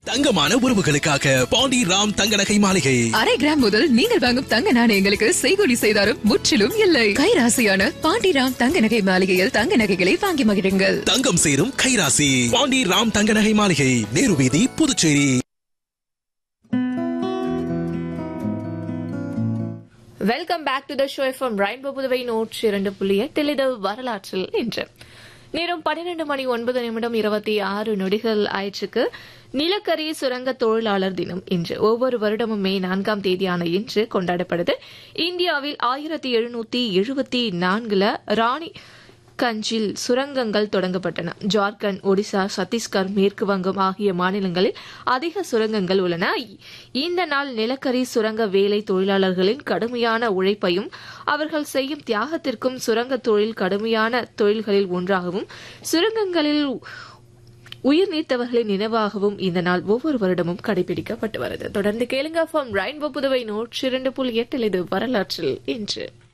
தங்கமான உறவுகளுக்காக பாண்டி ராம் தங்க நகை மாளிகை அரை கிராம் முதல் நீங்கள் வாங்கும் தங்க நாணயங்களுக்கு செய்கூலி செய்தாரும் முற்றிலும் இல்லை கைராசியான பாண்டிராம் தங்க நகை மாளிகையில் தங்க நகைகளை வாங்கி மகிழுங்கள் தங்கம் சேரும் கைராசி பாண்டி ராம் தங்க நகை மாளிகை நேரு வீதி Puducherry welcome back to the show FM rainbow Puduvai நூற்றி இரண்டு புள்ளி எட்டில் இது வரலாற்றில் இன்று நேரம் பன்னிரண்டு மணி ஒன்பது நிமிடம் இருபத்தி ஆறு நொடிகள் ஆயிற்றுக்கு நிலக்கரி சுரங்க தொழிலாளர் தினம் இன்று ஒவ்வொரு வருடமும் மே நான்காம் தேதியான இன்று கொண்டாடப்படுது இந்தியாவில் ஆயிரத்தி எழுநூத்தி எழுபத்தி நான்குல ராணி கஞ்சில் சுரங்கங்கள் தொடங்கப்பட்டன ஜார்க்கண்ட் ஒடிசா சத்தீஸ்கர் மேற்கு வங்கம் ஆகிய மாநிலங்களில் அதிக சுரங்கங்கள் உள்ளன இந்த நாள் நிலக்கரி சுரங்க வேலை தொழிலாளர்களின் கடுமையான உழைப்பையும் அவர்கள் செய்யும் தியாகத்திற்கும் சுரங்க தொழில் கடுமையான தொழில்களில் ஒன்றாகவும் சுரங்கங்களில் உயிர் நீத்தவர்களின் நினைவாகவும் இந்த நாள் ஒவ்வொரு வருடமும் கடைபிடிக்கப்பட்டு வருது தொடர்ந்து கேளுங்க ஃபார்ம் ரெயின்போ புதுவை நூற்றி இரண்டு புள்ளி எட்டில் இது வரலாற்றில் இன்று